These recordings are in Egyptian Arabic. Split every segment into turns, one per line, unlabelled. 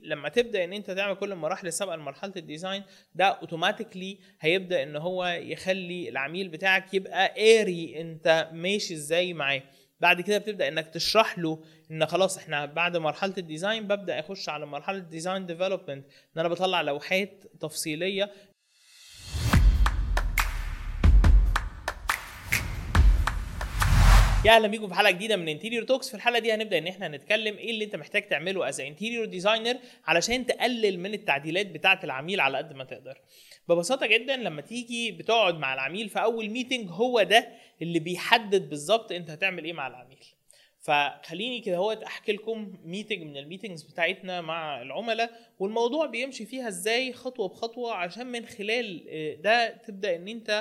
لما تبدا ان انت تعمل كل المراحل السابقه لمرحله الديزاين ده اوتوماتيكلي هيبدا ان هو يخلي العميل بتاعك يبقى قاري انت ماشي ازاي معاه بعد كده بتبدا انك تشرح له ان خلاص احنا بعد مرحله الديزاين ببدا اخش على مرحله الديزاين ديفلوبمنت ان انا بطلع لوحات تفصيليه يا اهلا بيكم في حلقه جديده من انتيريور توكس في الحلقه دي هنبدا ان احنا نتكلم ايه اللي انت محتاج تعمله از انتيريور ديزاينر علشان تقلل من التعديلات بتاعه العميل على قد ما تقدر ببساطه جدا لما تيجي بتقعد مع العميل في اول ميتنج هو ده اللي بيحدد بالظبط انت هتعمل ايه مع العميل فخليني كده هو احكي لكم ميتنج من الميتنجز بتاعتنا مع العملاء والموضوع بيمشي فيها ازاي خطوه بخطوه عشان من خلال ده تبدا ان انت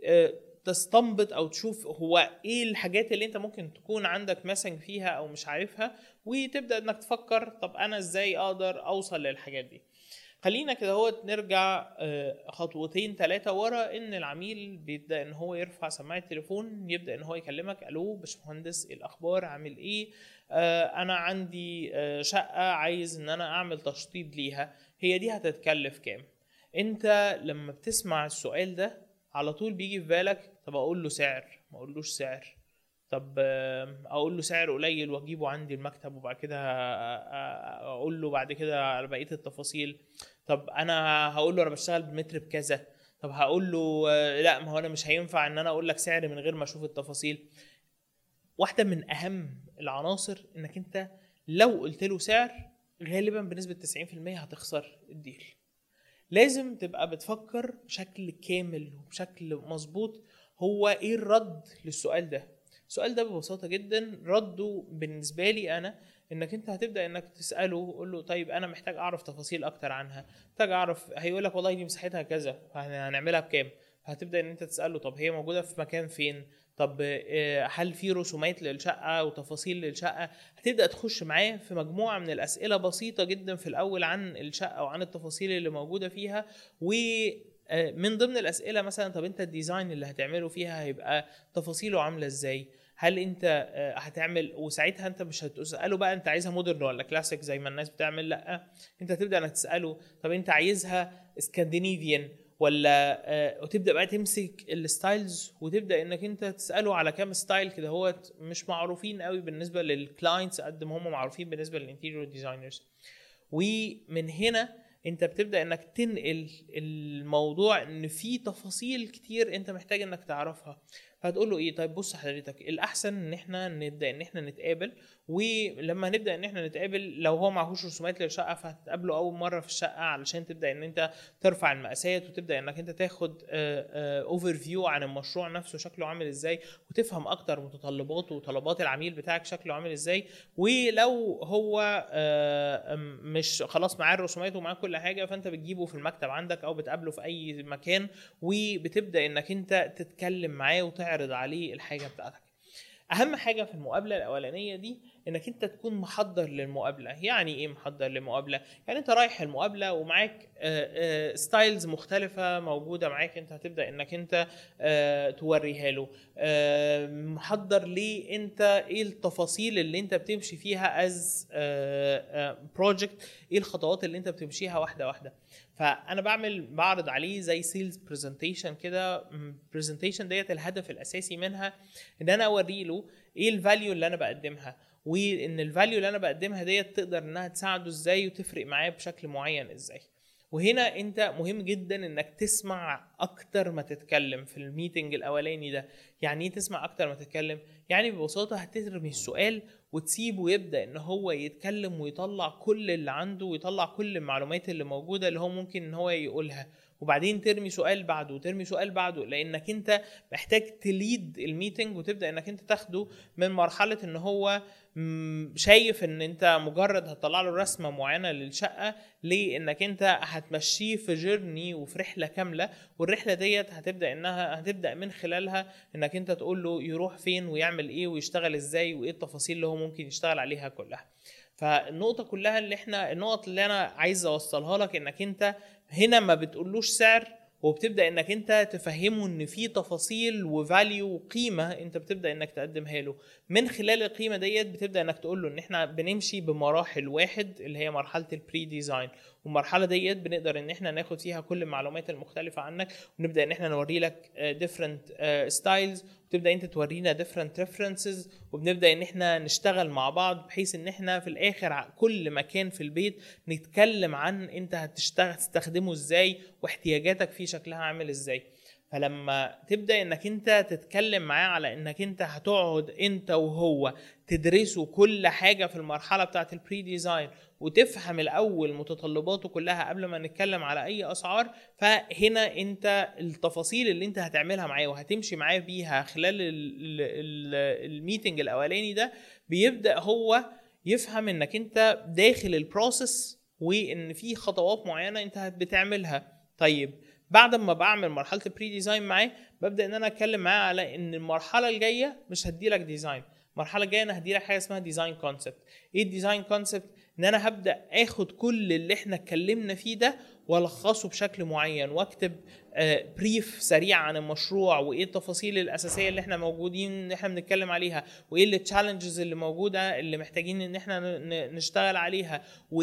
تستنبط او تشوف هو ايه الحاجات اللي انت ممكن تكون عندك مسنج فيها او مش عارفها وتبدا انك تفكر طب انا ازاي اقدر اوصل للحاجات دي خلينا كده هو نرجع خطوتين ثلاثة ورا ان العميل بيبدا ان هو يرفع سماعة التليفون يبدا ان هو يكلمك الو باشمهندس ايه الاخبار عامل ايه انا عندي شقة عايز ان انا اعمل تشطيب ليها هي دي هتتكلف كام انت لما بتسمع السؤال ده على طول بيجي في بالك طب اقول له سعر ما اقولوش سعر طب اقول له سعر قليل واجيبه عندي المكتب وبعد كده اقول له بعد كده على بقيه التفاصيل طب انا هقول له انا بشتغل بمتر بكذا طب هقول له لا ما هو انا مش هينفع ان انا اقول لك سعر من غير ما اشوف التفاصيل واحده من اهم العناصر انك انت لو قلت له سعر غالبا بنسبه 90% هتخسر الديل لازم تبقى بتفكر بشكل كامل وبشكل مظبوط هو ايه الرد للسؤال ده السؤال ده ببساطه جدا رده بالنسبه لي انا انك انت هتبدا انك تساله قول له طيب انا محتاج اعرف تفاصيل اكتر عنها محتاج اعرف هيقول لك والله دي مساحتها كذا هنعملها بكام هتبدا ان انت تساله طب هي موجوده في مكان فين طب هل في رسومات للشقه وتفاصيل للشقه هتبدا تخش معاه في مجموعه من الاسئله بسيطه جدا في الاول عن الشقه وعن التفاصيل اللي موجوده فيها و من ضمن الاسئله مثلا طب انت الديزاين اللي هتعمله فيها هيبقى تفاصيله عامله ازاي هل انت هتعمل وساعتها انت مش هتساله بقى انت عايزها مودرن ولا كلاسيك زي ما الناس بتعمل لا انت هتبدا انك تساله طب انت عايزها اسكندنافيان ولا آه وتبدا بقى تمسك الستايلز وتبدا انك انت تساله على كام ستايل كده هو مش معروفين قوي بالنسبه للكلاينتس قد ما هم معروفين بالنسبه للانتيريور ديزاينرز ومن هنا انت بتبدا انك تنقل الموضوع ان في تفاصيل كتير انت محتاج انك تعرفها فهتقول له ايه طيب بص حضرتك الاحسن ان احنا نبدا ان احنا نتقابل ولما نبدا ان احنا نتقابل لو هو معهوش رسومات للشقه فهتقابله اول مره في الشقه علشان تبدا ان انت ترفع المقاسات وتبدا انك انت تاخد اوفر فيو عن المشروع نفسه شكله عامل ازاي وتفهم اكتر متطلباته وطلبات العميل بتاعك شكله عامل ازاي ولو هو مش خلاص معاه الرسومات ومعاه كل حاجه فانت بتجيبه في المكتب عندك او بتقابله في اي مكان وبتبدا انك انت تتكلم معاه وتعرض عليه الحاجه بتاعتك اهم حاجه في المقابله الاولانيه دي انك انت تكون محضر للمقابله يعني ايه محضر للمقابله يعني انت رايح المقابله ومعاك ستايلز مختلفه موجوده معاك انت هتبدا انك انت توريها له محضر ليه انت ايه التفاصيل اللي انت بتمشي فيها از بروجكت ايه الخطوات اللي انت بتمشيها واحده واحده فانا بعمل بعرض عليه زي سيلز برزنتيشن كده برزنتيشن ديت الهدف الاساسي منها ان انا اوري له ايه الفاليو اللي انا بقدمها وان الفاليو اللي انا بقدمها ديت تقدر انها تساعده ازاي وتفرق معاه بشكل معين ازاي وهنا انت مهم جدا انك تسمع اكتر ما تتكلم في الميتنج الاولاني ده يعني ايه تسمع اكتر ما تتكلم يعني ببساطه هترمي السؤال وتسيبه يبدا ان هو يتكلم ويطلع كل اللي عنده ويطلع كل المعلومات اللي موجوده اللي هو ممكن ان هو يقولها وبعدين ترمي سؤال بعده وترمي سؤال بعده لانك انت محتاج تليد الميتنج وتبدا انك انت تاخده من مرحله ان هو شايف ان انت مجرد هتطلع له رسمه معينه للشقه لانك انت هتمشيه في جيرني وفي رحله كامله والرحله ديت هتبدا انها هتبدا من خلالها انك انت تقول له يروح فين ويعمل ايه ويشتغل ازاي وايه التفاصيل اللي هو ممكن يشتغل عليها كلها فالنقطه كلها اللي احنا النقط اللي انا عايز اوصلها لك انك انت هنا ما بتقولوش سعر وبتبدا انك انت تفهمه ان في تفاصيل وفاليو وقيمه انت بتبدا انك تقدمها له من خلال القيمه ديت بتبدا انك تقول له ان احنا بنمشي بمراحل واحد اللي هي مرحله البري ديزاين والمرحله ديت بنقدر ان احنا ناخد فيها كل المعلومات المختلفه عنك ونبدا ان احنا نوري لك ديفرنت ستايلز وتبدا انت تورينا ديفرنت ريفرنسز وبنبدا ان احنا نشتغل مع بعض بحيث ان احنا في الاخر كل مكان في البيت نتكلم عن انت هتشتغل تستخدمه ازاي واحتياجاتك فيه شكلها عامل ازاي فلما تبدا انك انت تتكلم معاه على انك انت هتقعد انت وهو تدرسوا كل حاجه في المرحله بتاعه البري ديزاين وتفهم الاول متطلباته كلها قبل ما نتكلم على اي اسعار فهنا انت التفاصيل اللي انت هتعملها معاه وهتمشي معاه بيها خلال الميتنج الاولاني ده بيبدا هو يفهم انك انت داخل البروسيس وان في خطوات معينه انت بتعملها طيب بعد ما بعمل مرحله البري ديزاين معاه ببدا ان انا اتكلم معاه على ان المرحله الجايه مش هدي لك ديزاين المرحله الجايه انا هدي لك حاجه اسمها ديزاين كونسبت ايه الديزاين كونسبت ان انا هبدا اخد كل اللي احنا اتكلمنا فيه ده والخصه بشكل معين واكتب بريف سريع عن المشروع وايه التفاصيل الاساسيه اللي احنا موجودين ان احنا بنتكلم عليها وايه التشالنجز اللي موجوده اللي محتاجين ان احنا نشتغل عليها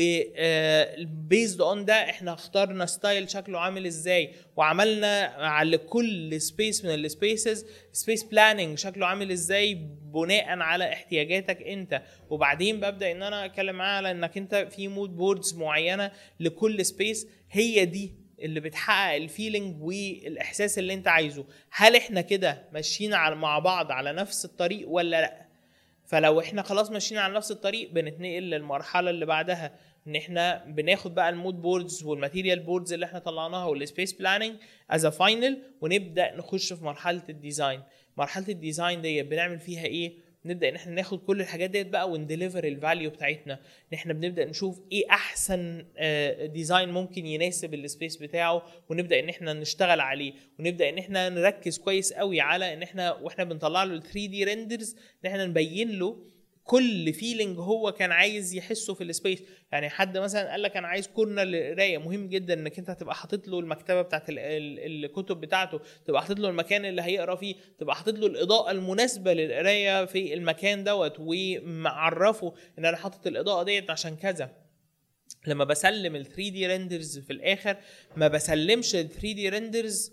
وبيزد اون ده احنا اخترنا ستايل شكله عامل ازاي وعملنا على كل سبيس من السبيسز سبيس بلاننج شكله عامل ازاي بناء على احتياجاتك انت وبعدين ببدا ان انا اتكلم معاه على انك انت في مود بوردز معينه لكل سبيس هي دي اللي بتحقق الفيلينج والاحساس اللي انت عايزه هل احنا كده ماشيين على مع بعض على نفس الطريق ولا لا فلو احنا خلاص ماشيين على نفس الطريق بنتنقل للمرحله اللي بعدها ان احنا بناخد بقى المود بوردز والماتيريال بوردز اللي احنا طلعناها والسبيس بلاننج از فاينل ونبدا نخش في مرحله الديزاين مرحله الديزاين ديت بنعمل فيها ايه نبدا ان احنا ناخد كل الحاجات ديت بقى ونديليفر الفاليو بتاعتنا ان احنا بنبدا نشوف ايه احسن ديزاين ممكن يناسب السبيس بتاعه ونبدا ان احنا نشتغل عليه ونبدا ان احنا نركز كويس قوي على ان احنا واحنا بنطلع له ال 3 دي ريندرز ان احنا نبين له كل فيلينج هو كان عايز يحسه في السبيس يعني حد مثلا قال لك انا عايز كورنر للقرايه مهم جدا انك انت هتبقى حاطط له المكتبه بتاعت الكتب بتاعته تبقى حاطط له المكان اللي هيقرا فيه تبقى حاطط له الاضاءه المناسبه للقرايه في المكان دوت ومعرفه ان انا حاطط الاضاءه ديت عشان كذا لما بسلم ال 3 دي ريندرز في الاخر ما بسلمش ال 3 دي ريندرز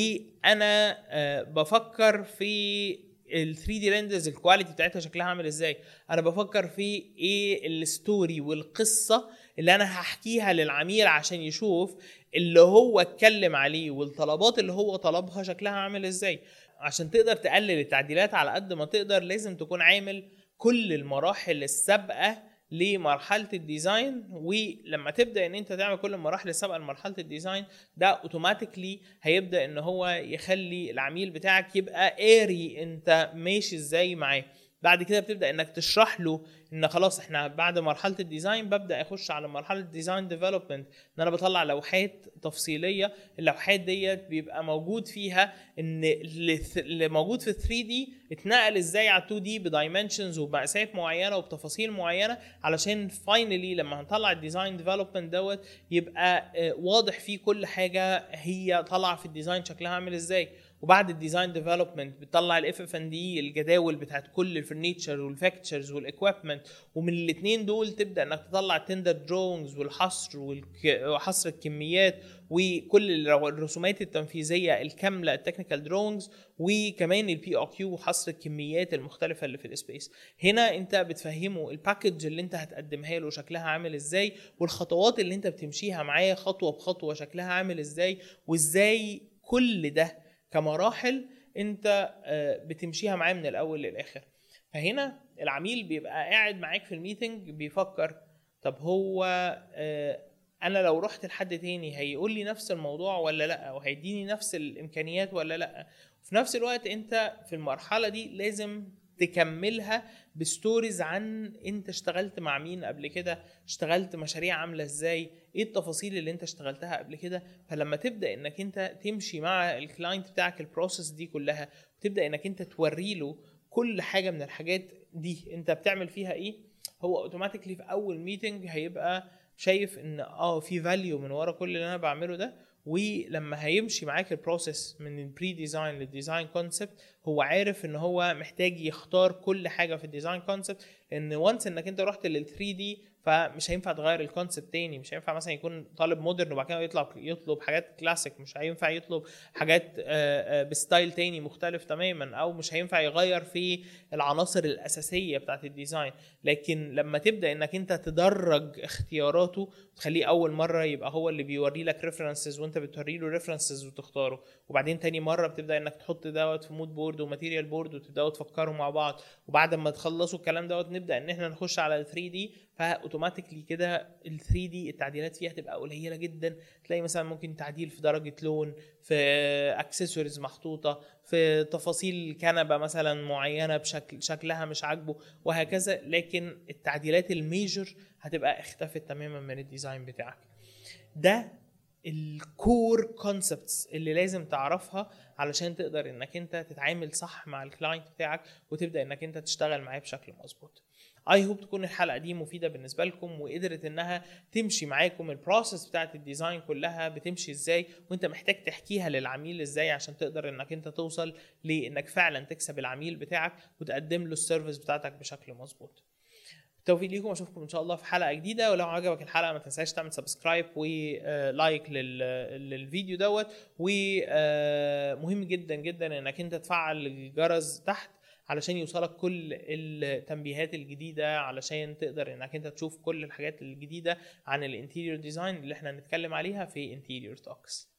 وانا بفكر في ال 3 دي ريندرز الكواليتي بتاعتها شكلها عامل ازاي انا بفكر في ايه الستوري والقصه اللي انا هحكيها للعميل عشان يشوف اللي هو اتكلم عليه والطلبات اللي هو طلبها شكلها عامل ازاي عشان تقدر تقلل التعديلات على قد ما تقدر لازم تكون عامل كل المراحل السابقه لمرحله الديزاين ولما تبدا ان انت تعمل كل المراحل السابقه لمرحله الديزاين ده اوتوماتيكلي هيبدا ان هو يخلي العميل بتاعك يبقى قاري انت ماشي ازاي معاه بعد كده بتبدا انك تشرح له ان خلاص احنا بعد مرحله الديزاين ببدا اخش على مرحله الديزاين ديفلوبمنت ان انا بطلع لوحات تفصيليه اللوحات ديت بيبقى موجود فيها ان اللي موجود في 3 دي اتنقل ازاي على 2 دي بدايمنشنز وبمقاسات معينه وبتفاصيل معينه علشان فاينلي لما هنطلع الديزاين ديفلوبمنت دوت يبقى واضح فيه كل حاجه هي طالعه في الديزاين شكلها عامل ازاي وبعد الديزاين ديفلوبمنت بتطلع الاف اف ان دي الجداول بتاعت كل الفرنيتشر والفاكتشرز والاكويبمنت ومن الاثنين دول تبدا انك تطلع التندر دروينجز والحصر وحصر الكميات وكل الرسومات التنفيذيه الكامله التكنيكال دروينجز وكمان البي او كيو وحصر الكميات المختلفه اللي في السبيس هنا انت بتفهمه الباكج اللي انت هتقدمها له شكلها عامل ازاي والخطوات اللي انت بتمشيها معاه خطوه بخطوه شكلها عامل ازاي وازاي كل ده كمراحل انت بتمشيها معاه من الاول للاخر فهنا العميل بيبقى قاعد معاك في الميتنج بيفكر طب هو انا لو رحت لحد تاني هيقول لي نفس الموضوع ولا لا او هيديني نفس الامكانيات ولا لا وفي نفس الوقت انت في المرحله دي لازم تكملها بستوريز عن انت اشتغلت مع مين قبل كده اشتغلت مشاريع عامله ازاي ايه التفاصيل اللي انت اشتغلتها قبل كده فلما تبدا انك انت تمشي مع الكلاينت بتاعك البروسيس دي كلها وتبدا انك انت توري له كل حاجه من الحاجات دي انت بتعمل فيها ايه هو اوتوماتيكلي في اول ميتنج هيبقى شايف ان اه في فاليو من ورا كل اللي انا بعمله ده ولما هيمشي معاك البروسيس من البري ديزاين للديزاين كونسبت هو عارف ان هو محتاج يختار كل حاجه في الديزاين كونسبت لان وانس انك انت رحت لل 3 دي فمش هينفع تغير الكونسبت تاني مش هينفع مثلا يكون طالب مودرن وبعد كده يطلع يطلب حاجات كلاسيك مش هينفع يطلب حاجات آه، آه، بستايل تاني مختلف تماما او مش هينفع يغير في العناصر الاساسيه بتاعت الديزاين لكن لما تبدا انك انت تدرج اختياراته تخليه اول مره يبقى هو اللي بيوري لك ريفرنسز وانت بتوري له ريفرنسز وتختاره وبعدين تاني مره بتبدا انك تحط دوت في مود بورد وماتيريال بورد وتبداوا تفكروا مع بعض وبعد ما تخلصوا الكلام دوت نبدا ان احنا نخش على ال 3 دي فاوتوماتيكلي كده ال 3 دي التعديلات فيها تبقى قليله جدا تلاقي مثلا ممكن تعديل في درجه لون في اكسسوارز محطوطه في تفاصيل كنبه مثلا معينه بشكل شكلها مش عاجبه وهكذا لكن التعديلات الميجر هتبقى اختفت تماما من الديزاين بتاعك ده الكور كونسبتس اللي لازم تعرفها علشان تقدر انك انت تتعامل صح مع الكلاينت بتاعك وتبدا انك انت تشتغل معاه بشكل مظبوط اي هوب تكون الحلقه دي مفيده بالنسبه لكم وقدرت انها تمشي معاكم البروسيس بتاعت الديزاين كلها بتمشي ازاي وانت محتاج تحكيها للعميل ازاي عشان تقدر انك انت توصل لانك فعلا تكسب العميل بتاعك وتقدم له السيرفيس بتاعتك بشكل مظبوط بالتوفيق ليكم اشوفكم ان شاء الله في حلقه جديده ولو عجبك الحلقه ما تنساش تعمل سبسكرايب ولايك للفيديو دوت ومهم جدا جدا انك انت تفعل الجرس تحت علشان يوصلك كل التنبيهات الجديده علشان تقدر انك انت تشوف كل الحاجات الجديده عن الانتيريور ديزاين اللي احنا هنتكلم عليها في انتيريور توكس